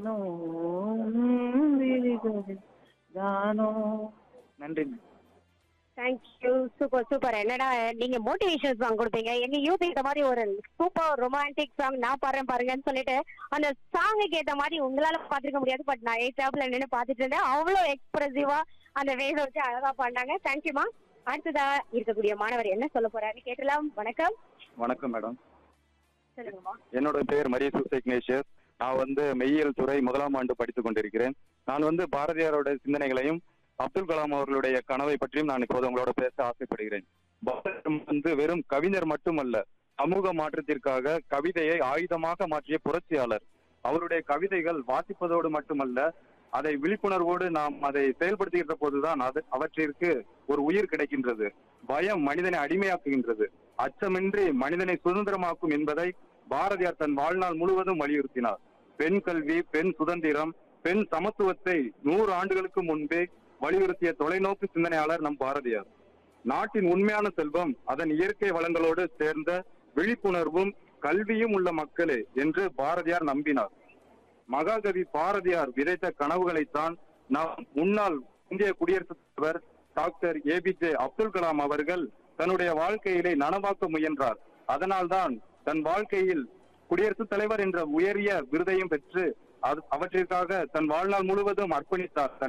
தானோ நன்றி thank you super super என்னடா நீங்க மோட்டிவேஷன் சாங் கொடுப்பீங்க எங்க யூத் இந்த மாதிரி ஒரு சூப்பர் ரொமான்டிக் சாங் நான் பாடுறேன் பாருங்கன்னு சொல்லிட்டு அந்த சாங்குக்கு ஏத்த மாதிரி உங்களால பாத்துருக்க முடியாது பட் நான் எயிட் டாப்ல நின்று பாத்துட்டு இருந்தேன் அவ்வளவு எக்ஸ்பிரசிவா அந்த வேக வச்சு அழகா பாடினாங்க தேங்க்யூமா அடுத்ததா இருக்கக்கூடிய மாணவர் என்ன சொல்ல போறாரு கேட்டலாம் வணக்கம் வணக்கம் மேடம் சொல்லுங்கம்மா என்னோட பேர் மரியசூஸ் இக்னேஷியஸ் நான் வந்து மெய்யியல் துறை முதலாம் ஆண்டு படித்துக் கொண்டிருக்கிறேன் நான் வந்து பாரதியாரோட சிந்தனைகளையும் அப்துல் கலாம் அவர்களுடைய கனவை பற்றியும் நான் இப்போது உங்களோட பேச ஆசைப்படுகிறேன் பாரதியார் வந்து வெறும் கவிஞர் மட்டுமல்ல சமூக மாற்றத்திற்காக கவிதையை ஆயுதமாக மாற்றிய புரட்சியாளர் அவருடைய கவிதைகள் வாசிப்பதோடு மட்டுமல்ல அதை விழிப்புணர்வோடு நாம் அதை செயல்படுத்துகின்ற போதுதான் அது அவற்றிற்கு ஒரு உயிர் கிடைக்கின்றது பயம் மனிதனை அடிமையாக்குகின்றது அச்சமின்றி மனிதனை சுதந்திரமாக்கும் என்பதை பாரதியார் தன் வாழ்நாள் முழுவதும் வலியுறுத்தினார் பெண் கல்வி பெண் சுதந்திரம் பெண் சமத்துவத்தை நூறு ஆண்டுகளுக்கு முன்பே வலியுறுத்திய தொலைநோக்கு சிந்தனையாளர் நம் பாரதியார் நாட்டின் உண்மையான செல்வம் அதன் இயற்கை வளங்களோடு சேர்ந்த விழிப்புணர்வும் கல்வியும் உள்ள மக்களே என்று பாரதியார் நம்பினார் மகாகவி பாரதியார் விதைத்த கனவுகளைத்தான் நாம் முன்னாள் இந்திய குடியரசுத் தலைவர் டாக்டர் ஏபிஜே அப்துல் கலாம் அவர்கள் தன்னுடைய வாழ்க்கையிலே நனவாக்க முயன்றார் அதனால்தான் தன் வாழ்க்கையில் குடியரசுத் தலைவர் என்ற உயரிய விருதையும் பெற்று அது- அவற்றிற்காக தன் வாழ்நாள் முழுவதும் அர்ப்பணித்தார் தன்